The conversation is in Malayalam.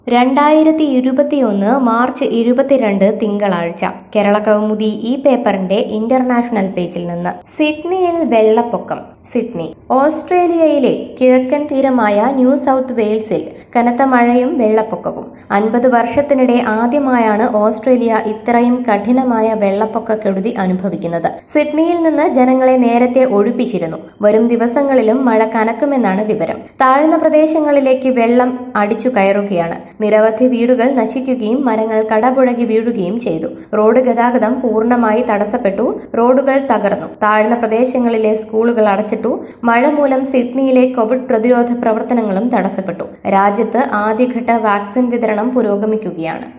രണ്ടായിരത്തി ഇരുപത്തിയൊന്ന് മാർച്ച് ഇരുപത്തിരണ്ട് തിങ്കളാഴ്ച കേരള കൗമുദി ഈ പേപ്പറിന്റെ ഇന്റർനാഷണൽ പേജിൽ നിന്ന് സിഡ്നിയിൽ വെള്ളപ്പൊക്കം സിഡ്നി ഓസ്ട്രേലിയയിലെ കിഴക്കൻ തീരമായ ന്യൂ സൗത്ത് വെയിൽസിൽ കനത്ത മഴയും വെള്ളപ്പൊക്കവും അൻപത് വർഷത്തിനിടെ ആദ്യമായാണ് ഓസ്ട്രേലിയ ഇത്രയും കഠിനമായ വെള്ളപ്പൊക്ക കെടുതി അനുഭവിക്കുന്നത് സിഡ്നിയിൽ നിന്ന് ജനങ്ങളെ നേരത്തെ ഒഴിപ്പിച്ചിരുന്നു വരും ദിവസങ്ങളിലും മഴ കനക്കുമെന്നാണ് വിവരം താഴ്ന്ന പ്രദേശങ്ങളിലേക്ക് വെള്ളം അടിച്ചു കയറുകയാണ് നിരവധി വീടുകൾ നശിക്കുകയും മരങ്ങൾ കടപുഴകി വീഴുകയും ചെയ്തു റോഡ് ഗതാഗതം പൂർണ്ണമായി തടസ്സപ്പെട്ടു റോഡുകൾ തകർന്നു താഴ്ന്ന പ്രദേശങ്ങളിലെ സ്കൂളുകൾ അടച്ചിട്ടു മഴ മൂലം സിഡ്നിയിലെ കോവിഡ് പ്രതിരോധ പ്രവർത്തനങ്ങളും തടസ്സപ്പെട്ടു രാജ്യത്ത് ആദ്യഘട്ട വാക്സിൻ വിതരണം പുരോഗമിക്കുകയാണ്